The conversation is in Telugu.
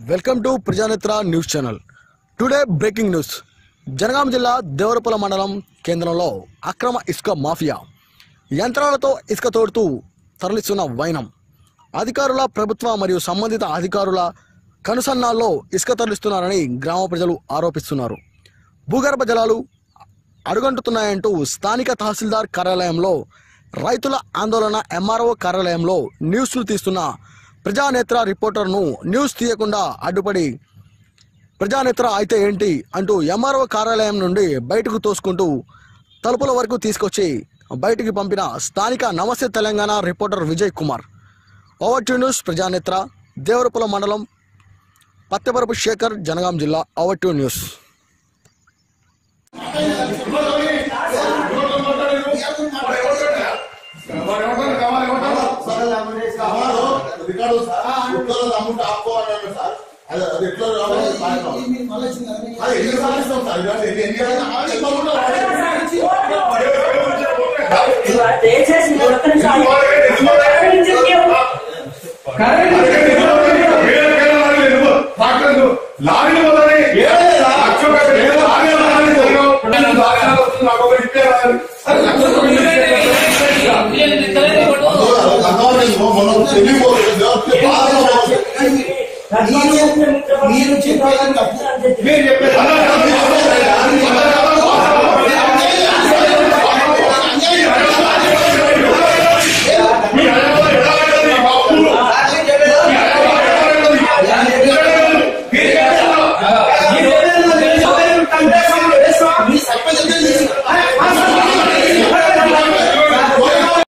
Welcome to Prajanetra news channel today breaking news Jangaon జిల్లా దేవరపల మండలం కేంద్రంలో అక్రమ ఇసుక మాఫియా యంత్రాలతో ఇసుక తోడుతూ తరలిస్తున్న వైనం అధికారుల ప్రభుత్వ మరియు సంబంధిత అధికారుల కనుసన్నాల్లో ఇసుక తరలిస్తున్నారని గ్రామ ప్రజలు ఆరోపిస్తున్నారు భూగర్భ జలాలు అడుగంటుతున్నాయంటూ స్థానిక తహసీల్దార్ కార్యాలయంలో రైతుల ఆందోళన ఎంఆర్ఓ కార్యాలయంలో న్యూస్లు తీస్తున్న ప్రజానేత్ర రిపోర్టర్ను న్యూస్ తీయకుండా అడ్డుపడి ప్రజానేత్ర అయితే ఏంటి అంటూ ఎంఆర్ఓ కార్యాలయం నుండి బయటకు తోసుకుంటూ తలుపుల వరకు తీసుకొచ్చి బయటికి పంపిన స్థానిక Namaste Telangana reporter Vijay Kumar over to news Prajanetra Devarapula మండలం పత్తెపరపు శేఖర్ జనగాం జిల్లా ఓవర్ టు న్యూస్ సవాలు రికార్డు ఉత్తరాలు అమ్ముంటే ఆపుకోవాలన్నాడు సార్ అది అది ఎట్లా రావాలి అది ఎన్ని సార్లు ఇస్తాం సార్ ఇవన్నీ ఎన్ని ఎన్ని అయినా ఆగి మమ్మల్ని దయచేసి మీరు ఒక్క నిమిషం ఆగండి. లారీలు పోతాయి లక్ష మనం తెలియపోతుంది మీరు చెప్పేదాన్ని తప్పు. మీరు చెప్పేది